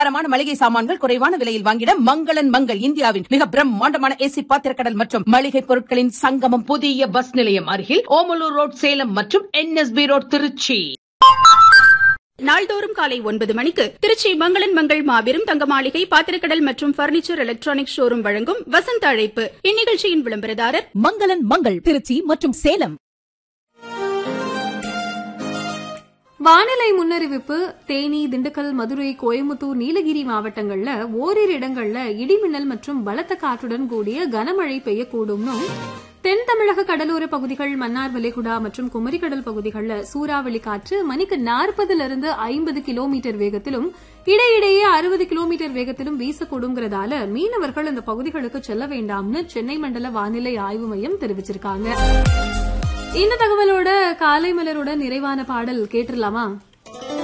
தரமான மளிகை சாமான்கள் குறைவான விலையில் வாங்கிட மங்களன் மங்கள் இந்தியாவின் மிக பிரம்மாண்டமான ஏசி பாத்திரக்கடல் மற்றும் மளிகை பொருட்களின் சங்கமம் புதிய பஸ் நிலையம் அருகில் ஓமலூர் ரோட் சேலம் மற்றும் என்எஸ்பி ரோட் திருச்சி நாள்தோறும் காலை ஒன்பது மணிக்கு திருச்சி மங்களன் மங்கள் மாபெரும் தங்க மாளிகை பாத்திரக்கடல் மற்றும் பர்னிச்சர் எலக்ட்ரானிக் ஷோரூம் வழங்கும் வசந்த அழைப்பு இந்நிகழ்ச்சியின் விளம்பரதாரர் மங்களன் மங்கள் திருச்சி மற்றும் சேலம் வானிலை முன்னறிவிப்பு தேனி திண்டுக்கல் மதுரை கோயம்புத்தூர் நீலகிரி மாவட்டங்கள்ல ஓரிரு இடங்கள்ல இடிமின்னல் மற்றும் பலத்த காற்றுடன் கூடிய கனமழை பெய்யக்கூடும்னும் தென் தமிழக கடலோர பகுதிகள் மன்னார் வளைகுடா மற்றும் குமரிக்கடல் பகுதிகளில் சூறாவளி காற்று மணிக்கு நாற்பதுல இருந்து ஐம்பது கிலோமீட்டர் வேகத்திலும் இடையிடையே அறுபது கிலோமீட்டர் வேகத்திலும் வீசக்கூடுங்கிறதால மீனவர்கள் அந்த பகுதிகளுக்கு செல்ல வேண்டாம்னு சென்னை மண்டல வானிலை ஆய்வு மையம் தெரிவிச்சிருக்காங்க இந்த தகவலோட காலை மலரோட நிறைவான பாடல் கேட்டுடலாமா